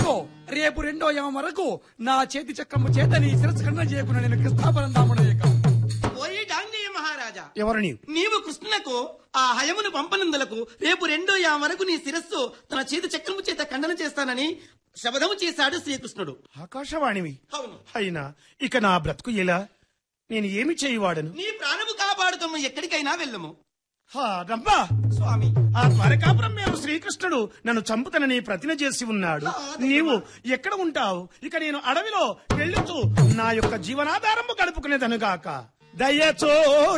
ఇదిగో రేపు రెండో యామం వరకు నా చేతి చక్రము చేత నీ శిరస్సు ఖండన చేయకుండా నేను కృష్ణాపరం దాముడయ్యక ఓయి డాంగేయ మహారాజా ఎవరు నీవు నీవు కృష్ణునకు ఆ హయమును పంపనందులకు రేపు రెండో యా వరకు నీ శిరస్సు తన చేతి చక్రము చేత ఖండన చేస్తానని శబదము చేశాడు శ్రీకృష్ణుడు ఆకాశవాణివి అవును అయినా ఇక నా బ్రతుకు ఎలా నేను ఏమి చేయవాడను నీ ప్రాణము కాపాడుతాము ఎక్కడికైనా వెళ్ళము హా రంపా స్వామి ఆ ద్వారకాపురం మేము శ్రీకృష్ణుడు నన్ను చంపుతనని ప్రతిన చేసి ఉన్నాడు నీవు ఎక్కడ ఉంటావు ఇక నేను అడవిలో వెళ్తూ నా యొక్క జీవనాధారము గడుపుకునేదనుగాక దయచో